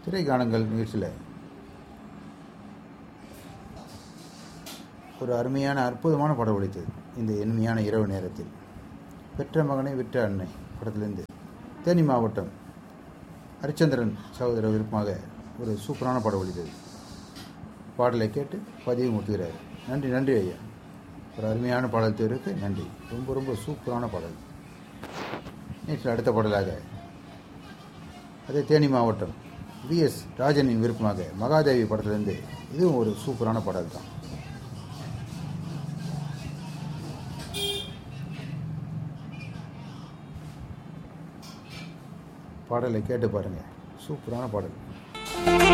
திரைக்காணங்கள் நிகழ்ச்சியில் ஒரு அருமையான அற்புதமான படம் ஒழித்தது இந்த இனிமையான இரவு நேரத்தில் பெற்ற மகனை விற்ற அன்னை படத்திலிருந்து தேனி மாவட்டம் ஹரிச்சந்திரன் சகோதரர் விருப்பமாக ஒரு சூப்பரான படம் ஒழித்தது பாடலை கேட்டு பதிவு முத்துகிறார் நன்றி நன்றி ஐயா ஒரு அருமையான பாடல் தேர்வுக்கு நன்றி ரொம்ப ரொம்ப சூப்பரான பாடல் நேற்று அடுத்த பாடலாக அதே தேனி மாவட்டம் விஎஸ் ராஜனின் விருப்பமாக மகாதேவி படத்திலிருந்து இதுவும் ஒரு சூப்பரான பாடல் தான் பாடலை கேட்டு பாருங்கள் சூப்பரான பாடல்